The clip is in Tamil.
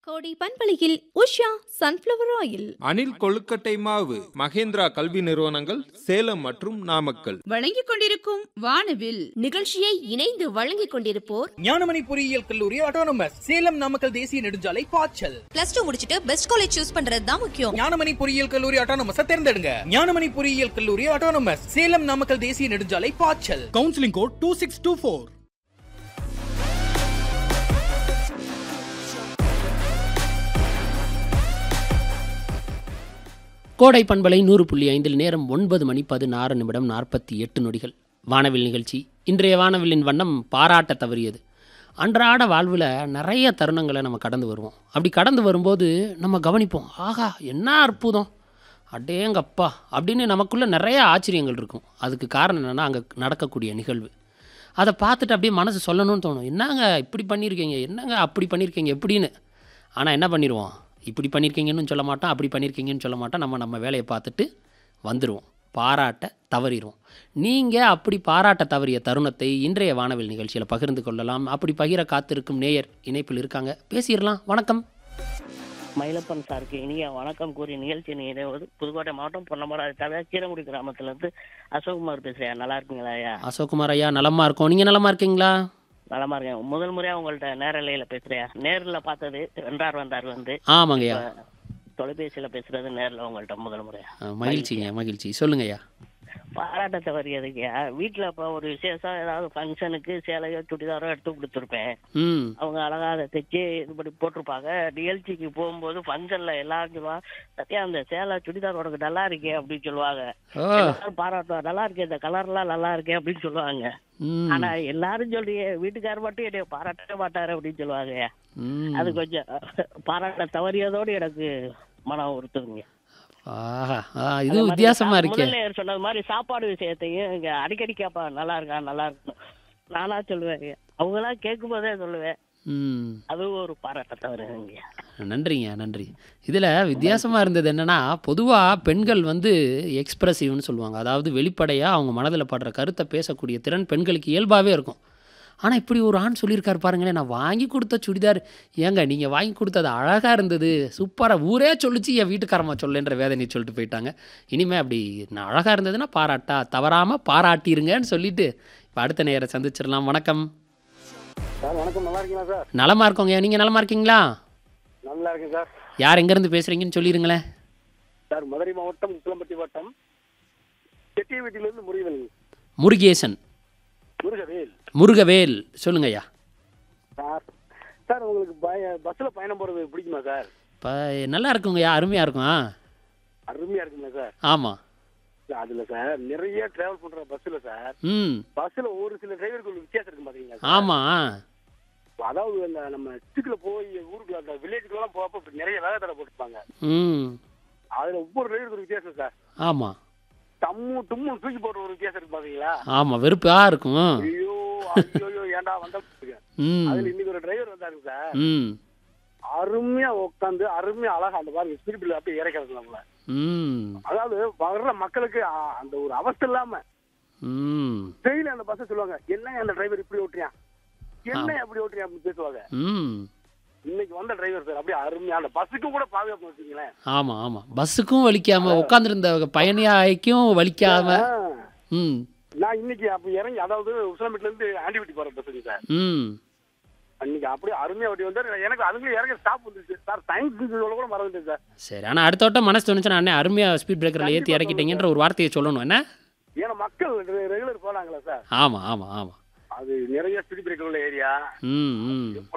கோடி பண்பலையில் உஷா சன்ஃப்ளவர் ஆயில் அணில் கொழுக்கட்டை மாவு மகேந்திரா கல்வி நிறுவனங்கள் சேலம் மற்றும் நாமக்கல் வழங்கிக் கொண்டிருக்கும் வானவில் நிகழ்ச்சியை இணைந்து வழங்கிக் கொண்டிருப்போர் ஞானமணி பொறியியல் கல்லூரி ஆட்டோனமஸ் சேலம் நாமக்கல் தேசிய நெடுஞ்சாலை பாய்ச்சல் பிளஸ் டூ முடிச்சிட்டு பெஸ்ட் காலேஜ் சூஸ் பண்றது தான் முக்கியம் ஞானமணி பொறியியல் கல்லூரி ஆட்டோனமஸ் தேர்ந்தெடுங்க ஞானமணி பொறியியல் கல்லூரி ஆட்டோனமஸ் சேலம் நாமக்கல் தேசிய நெடுஞ்சாலை பாய்ச்சல் counselling code two six two four கோடை பண்பலை நூறு புள்ளி ஐந்தில் நேரம் ஒன்பது மணி பதினாறு நிமிடம் நாற்பத்தி எட்டு நொடிகள் வானவில் நிகழ்ச்சி இன்றைய வானவில்லின் வண்ணம் பாராட்ட தவறியது அன்றாட வாழ்வில் நிறைய தருணங்களை நம்ம கடந்து வருவோம் அப்படி கடந்து வரும்போது நம்ம கவனிப்போம் ஆகா என்ன அற்புதம் அடேங்கப்பா அப்படின்னு நமக்குள்ளே நிறைய ஆச்சரியங்கள் இருக்கும் அதுக்கு காரணம் என்னென்னா அங்கே நடக்கக்கூடிய நிகழ்வு அதை பார்த்துட்டு அப்படியே மனசு சொல்லணும்னு தோணும் என்னங்க இப்படி பண்ணியிருக்கீங்க என்னங்க அப்படி பண்ணியிருக்கீங்க எப்படின்னு ஆனால் என்ன பண்ணிடுவோம் இப்படி பண்ணியிருக்கீங்கன்னு சொல்ல மாட்டோம் அப்படி பண்ணியிருக்கீங்கன்னு சொல்ல மாட்டோம் நம்ம நம்ம வேலையை பார்த்துட்டு வந்துடுவோம் பாராட்ட தவறிடுவோம் நீங்கள் அப்படி பாராட்ட தவறிய தருணத்தை இன்றைய வானவில் நிகழ்ச்சியில் பகிர்ந்து கொள்ளலாம் அப்படி பகிர காத்திருக்கும் நேயர் இணைப்பில் இருக்காங்க பேசிடலாம் வணக்கம் மயிலப்பன் சாருக்கு இனிய வணக்கம் கூறி நிகழ்ச்சி நிறைவது புதுக்கோட்டை மாவட்டம் பொன்னமராதி தவிர கீரங்குடி கிராமத்திலிருந்து அசோக்குமார் பேசுறேன் நல்லா இருக்கீங்களா ஐயா அசோக்குமார் ஐயா நலமா இருக்கோம் நீங்கள் நலமா இருக்கீங்களா நலமா இருக்கேன் முதல் முறையா உங்கள்ட்ட நேரலையில பேசுறேன் நேர்ல பார்த்தது வென்றார் வந்தார் வந்து ஆமாங்க ஐயா தொலைபேசியில பேசுறது நேர்ல உங்கள்ட்ட முதல் முறையா ஆ, மகிழ்ச்சிங்க மகிழ்ச்சி சொல்லுங்க ஐயா பாராட்ட தவறியதுக்கு வீட்டுல இப்ப ஒரு விசேஷம் ஏதாவது ஃபங்க்ஷனுக்கு சேலையோ சுடிதாரோ எடுத்து கொடுத்துருப்பேன் ம் அவங்க அழகா அதை தைச்சு இதுபடி போட்டிருப்பாங்க நிகழ்ச்சிக்கு போகும்போது ஃபங்க்ஷன்ல எல்லாரும் சொல்லுவாங்க சத்யா அந்த சேலை சுடிதார் உனக்கு நல்லா இருக்கே அப்படின்னு சொல்லுவாங்க ஓ எல்லாரும் பாராட்டுவா நல்லா இருக்கே இந்த கலர்லாம் நல்லா இருக்கே அப்படின்னு சொல்லுவாங்க ம் ஆனா எல்லாரும் சொல்றீங்க வீட்டுக்காரர் மட்டும் என்னைய பாராட்டவே மாட்டாரு அப்படின்னு சொல்லுவாங்க ம் அது கொஞ்சம் பாராட்ட தவறியதோடு எனக்கு மனம் உறுத்துதுங்க ஆஹா ஆ இது அதே மாதிரி வித்தியாசமா சா- இருக்கே முதல்ல சொன்னது மாதிரி சாப்பாடு விஷயத்தையும் இங்க அடிக்கடி கேப்பா நல்லா இருக்கா நல்லா இருக்கு நானா சொல்லுவேன் அவங்களாம் கேட்கும் போதே சொல்லுவேன் ம் அதுவும் ஒரு பாராட்ட தவறுங்க நன்றிங்க நன்றி இதில் வித்தியாசமாக இருந்தது என்னென்னா பொதுவாக பெண்கள் வந்து எக்ஸ்பிரசிவ்னு சொல்லுவாங்க அதாவது வெளிப்படையாக அவங்க மனதில் படுற கருத்தை பேசக்கூடிய திறன் பெண்களுக்கு இயல்பாகவே இருக்கும் ஆனால் இப்படி ஒரு ஆண் சொல்லியிருக்காரு பாருங்களேன் நான் வாங்கி கொடுத்த சுடிதார் ஏங்க நீங்கள் வாங்கி கொடுத்தது அழகாக இருந்தது சூப்பராக ஊரே சொல்லிச்சு என் வீட்டுக்காரம்மா சொல்லுன்ற வேதனை சொல்லிட்டு போயிட்டாங்க இனிமே அப்படி நான் அழகாக இருந்ததுன்னா பாராட்டா தவறாமல் பாராட்டிருங்கன்னு சொல்லிட்டு இப்போ அடுத்த நேரம் சந்திச்சிடலாம் வணக்கம் சார் வணக்கம் நல்லா இருக்கீங்களா சார் நலமா இருக்கோங்க நீங்கள் நலமா இருக்கீங்களா நல்லா இருக்கேன் சார் யார் எங்கேருந்து பேசுகிறீங்கன்னு சொல்லிடுங்களேன் சார் மதுரை மாவட்டம் உசிலம்பட்டி வட்டம் செட்டிய வீட்டிலிருந்து முருகவேல் முருகேசன் முருகவேல் முருகவேல் சொல்லுங்க ஐயா சார் சார் உங்களுக்கு பய பஸ்ஸில் பயணம் போகிறது பிடிக்குமா சார் இப்போ நல்லா இருக்குங்கய்யா அருமையாக இருக்கும் ஆ அருமையாக இருக்குங்களா சார் ஆமாம் அதில் சார் நிறைய ட்ராவல் பண்ணுற பஸ்ஸில் சார் ம் பஸ்ஸில் ஒரு சில டிரைவருக்கு வித்தியாசம் இருக்கு பார்த்தீங்களா சார்? ஆமாம் அதாவது அந்த நம்ம சிட்டிக்குள்ள போய் ஊருக்குள்ள அந்த வில்லேஜுக்குலாம் போகப்போ இப்ப நிறைய வேலை தடை போட்டுருப்பாங்க ம் அதில் ஒவ்வொரு டிரைவருக்கு ஒரு வித்தியாசம் சார் ஆமாம் தம்மு தும்மு தூக்கி போடுற ஒரு வித்தியாசம் இருக்கு பார்த்தீங்களா ஆமாம் வெறுப்பாக இருக்கும் ஐயோ ஐயோ ஏன்டா வந்தா ம் அதுல இன்னைக்கு ஒரு டிரைவர் வந்தாருங்க சார் ம் அருமையா உட்காந்து அருமையா அழகா அந்த பாருங்க ஸ்பிரிட்ல அப்படியே இறக்கிறது நம்மள ம் அதாவது வர்ற மக்களுக்கு ஆ, அந்த ஒரு அவஸ்தை இல்லாம ம் டெய்லி அந்த பஸ்ஸை சொல்லுவாங்க என்ன அந்த டிரைவர் இப்படி ஓட்டுறியா என்ன அப்படி ஓட்டுறியா அப்படின்னு பேசுவாங்க ம் இன்னைக்கு வந்த டிரைவர் சார் அப்படியே அருமையா அந்த பஸ்ஸுக்கும் கூட பாதுகாப்பு வச்சுங்களேன் ஆமாம் ஆமாம் பஸ்ஸுக்கும் வலிக்காமல் உட்காந்துருந்த பயணியாய்க்கும் வலிக்காம ஆ. ம் நான் இன்னைக்கு அப்ப இறங்கி அதாவது உசிலம்பேட்ல இருந்து ஆண்டிவிட்டி போற பஸ்ஸுங்க சார் ம் அன்னைக்கு அப்படியே அருமையா ஓட்டி வந்தாரு எனக்கு அதுக்குள்ள இறங்க ஸ்டாப் வந்துருச்சு சார் சயின்ஸ் சொல்ல கூட மறந்துட்டேன் சார் சரி ஆனால் அடுத்த வட்டம் மனசு தோணுச்சுன்னா அண்ணே அருமையாக ஸ்பீட் பிரேக்கரில் ஏற்றி இறக்கிட்டீங்கன்ற ஒரு வார்த்தையை சொல்லணும் என்ன ஏன்னா மக்கள் ரெகுலர் போனாங்களா சார் ஆமாம் ஆமாம் ஆமாம் அது நிறைய ஸ்பீட் பிரேக்கர் உள்ள ஏரியா ம் ம்